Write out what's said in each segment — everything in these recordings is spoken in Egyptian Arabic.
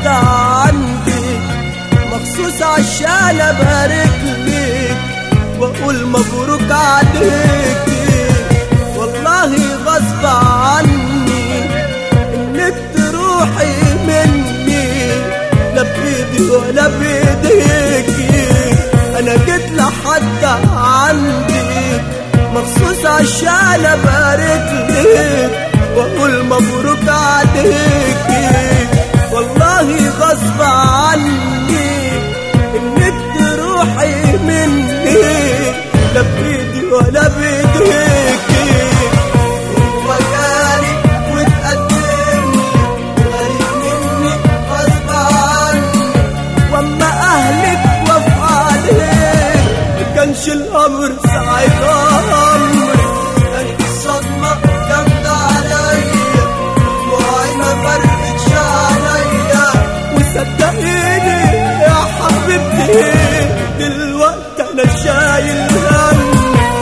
لحد عندي مخصوص عشان ابارك لك واقول مبروك عليك والله غصب عني انك تروحي مني لا بايدي ولا بايديكي انا جيت لحد عندي مخصوص عشان ابارك لك واقول مبروك عليكي والله غصب عني انك تروحي مني لا بايدي ولا بايديكي هو جالي وتقدم غريب مني غصب عني واما اهلك وافق عليك ما كانش الامر ساعة امر كانت الصدمة جامدة عليا دموعي ما فرقتش عليا وصدقيني يا حبيبتي دلوقتي انا شايل هم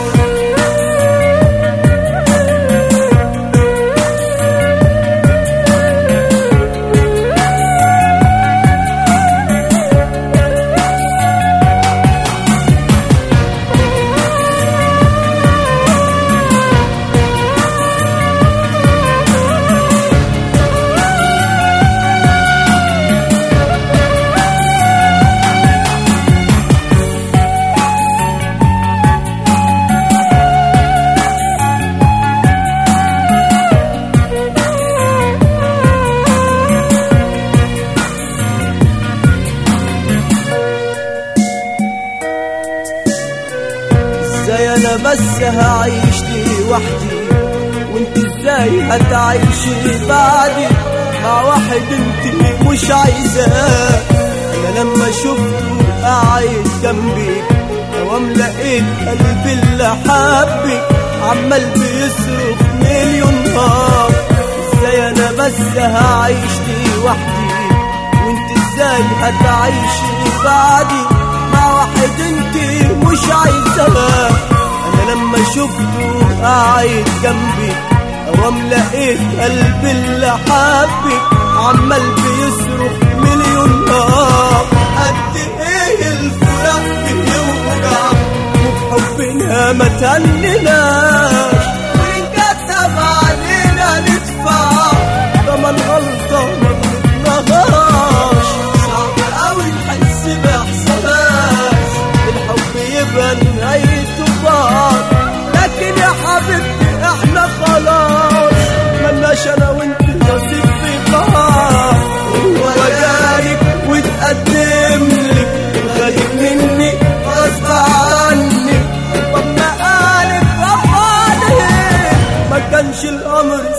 ازاي انا بس هعيش لوحدي وانت ازاي هتعيشي بعدي مع واحد انت مش عايزاه انا لما شفته قاعد جنبي دوام لقيت قلبي اللي حبك عمال بيصرخ مليون نار ازاي انا بس هعيش لوحدي وانت ازاي هتعيشي بعدي مع واحد انت مش عايزاه انا لما شفته قاعد جنبي اوام لقيت قلبي اللي حبك عمال بيصرخ مليون نار قد ايه الفراق بيوجع وبحبنا ما تهنناش وان كتب علينا ندفع تمن غلطة ما غلطناهاش صعب قوي نحس باحساس الحب يبقى نهايته بعض لكن يا حبيبتي احنا خلاص ملناش انا وانت نصيب في بعض هو جالك وتقدم لك غريب مني غصب عني واما قالك غصب عليك ما كانش الامر